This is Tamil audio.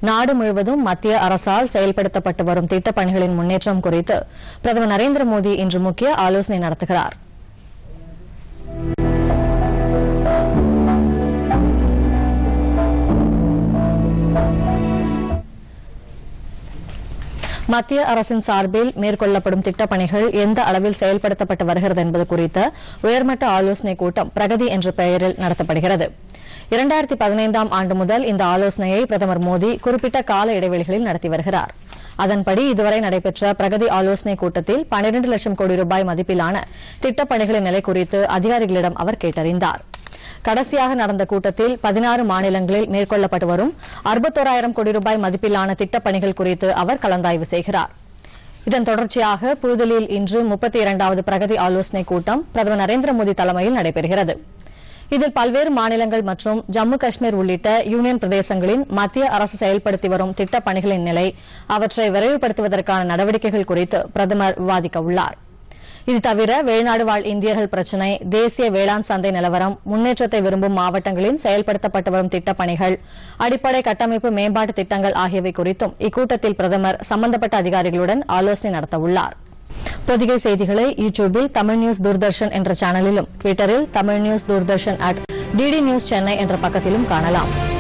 நாடு முழுவதும் மத்திய அரசால் செயல்படுத்தப்பட்டு வரும் திட்டப் பணிகளின் முன்னேற்றம் குறித்து பிரதமர் நரேந்திர மோடி இன்று முக்கிய ஆலோசனை நடத்துகிறார் மத்திய அரசின் சார்பில் மேற்கொள்ளப்படும் திட்டப் பணிகள் எந்த அளவில் செயல்படுத்தப்பட்டு வருகிறது என்பது குறித்த உயர்மட்ட ஆலோசனைக் கூட்டம் பிரகதி என்ற பெயரில் நடத்தப்படுகிறது இரண்டாயிரத்தி பதினைந்தாம் ஆண்டு முதல் இந்த ஆலோசனையை பிரதமர் மோடி குறிப்பிட்ட கால இடைவெளிகளில் நடத்தி வருகிறார் அதன்படி இதுவரை நடைபெற்ற பிரகதி ஆலோசனைக் கூட்டத்தில் பனிரண்டு லட்சம் கோடி ரூபாய் மதிப்பிலான திட்டப் பணிகளின் நிலை குறித்து அதிகாரிகளிடம் அவர் கேட்டறிந்தார் கடைசியாக நடந்த கூட்டத்தில் பதினாறு மாநிலங்களில் மேற்கொள்ளப்பட்டு வரும் அறுபத்தோராயிரம் கோடி ரூபாய் மதிப்பிலான திட்டப் பணிகள் குறித்து அவர் கலந்தாய்வு செய்கிறார் இதன் தொடர்ச்சியாக புதுதில்லியில் இன்று முப்பத்தி இரண்டாவது பிரகதி ஆலோசனைக் கூட்டம் பிரதமர் நரேந்திர மோடி தலைமையில் நடைபெறுகிறது இதில் பல்வேறு மாநிலங்கள் மற்றும் ஜம்மு காஷ்மீர் உள்ளிட்ட யூனியன் பிரதேசங்களின் மத்திய அரசு செயல்படுத்தி வரும் திட்டப் பணிகளின் நிலை அவற்றை விரைவுபடுத்துவதற்கான நடவடிக்கைகள் குறித்து பிரதமர் விவாதிக்க உள்ளார் இது தவிர வெளிநாடு வாழ் இந்தியர்கள் பிரச்சினை தேசிய வேளாண் சந்தை நிலவரம் முன்னேற்றத்தை விரும்பும் மாவட்டங்களில் செயல்படுத்தப்பட்டு வரும் திட்டப் பணிகள் அடிப்படை கட்டமைப்பு மேம்பாட்டு திட்டங்கள் ஆகியவை குறித்தும் இக்கூட்டத்தில் பிரதமர் சம்பந்தப்பட்ட அதிகாரிகளுடன் ஆலோசனை நடத்தவுள்ளார் பொதிகை செய்திகளை யூடியூபில் தமிழ் நியூஸ் தூர்தர்ஷன் என்ற சேனலிலும் ட்விட்டரில் Tamil news Doordarshan at DD news Chennai என்ற பக்கத்திலும் காணலாம்